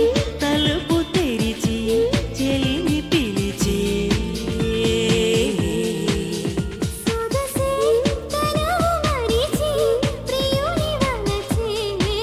తలుపు తెరిచి చెలిని పిలిచి సొగసే తనువు మరిచి ప్రియుని వలచే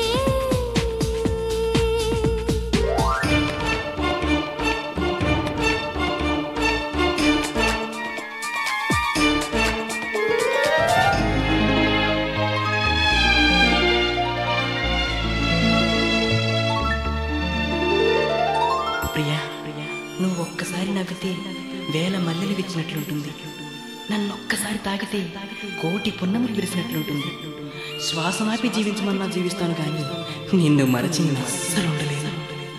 ప్రియా నువ్వు ఒక్కసారి నవ్వితే వేల మల్లెలు విచ్చినట్లుంటుంది నన్ను ఒక్కసారి తాకితే కోటి పున్నములు విరిసినట్లుంటుంది శ్వాసమాపి జీవించమన్నా జీవిస్తాను కానీ నిన్ను మరచి నేను అస్సలు ఉండలేను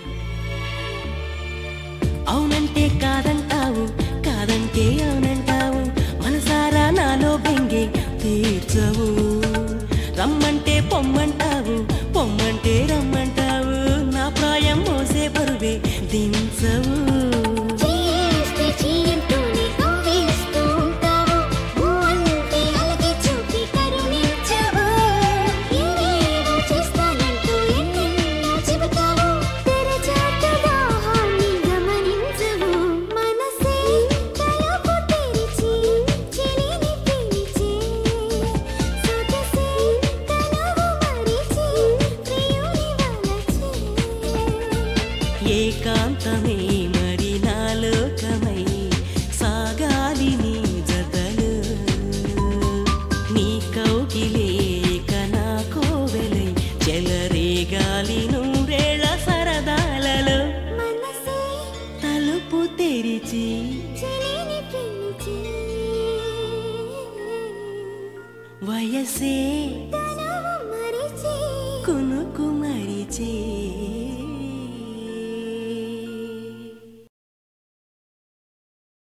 అవునంటే కాదంటావు కాదంటే అవునంటావు మనసారా నాలో బెంగే తీర్చవు రమ్మంటే పొమ్మంటావు పొమ్మంటే రమ్మంటావు నా ప్రాయం మోసే బరువే దించవు చేస్తే చీయంటూనే కవ్విస్తూ ఉంటావు ఊంటే అలకి చూపి కరుణించవు ఏవేవో చేస్తానంటూ ఎన్నెన్నో చెబుతావు తెరచాటు దాహాన్ని గమనించవు మనసే తలుపు తెరిచి చెలిని పిలిచి సొగసే తనువు మరిచి ప్రియుని వలచే ఏకాంతమే మరి నాలోకమై సాగాలి నీ జతలు నీ కౌగిలే కనా కోవెలై చెలరేగాలి నూరేళ్ల సరదాలలో మనసే తలుపు తెరిచి చెలిని పిలిచి వయసే తన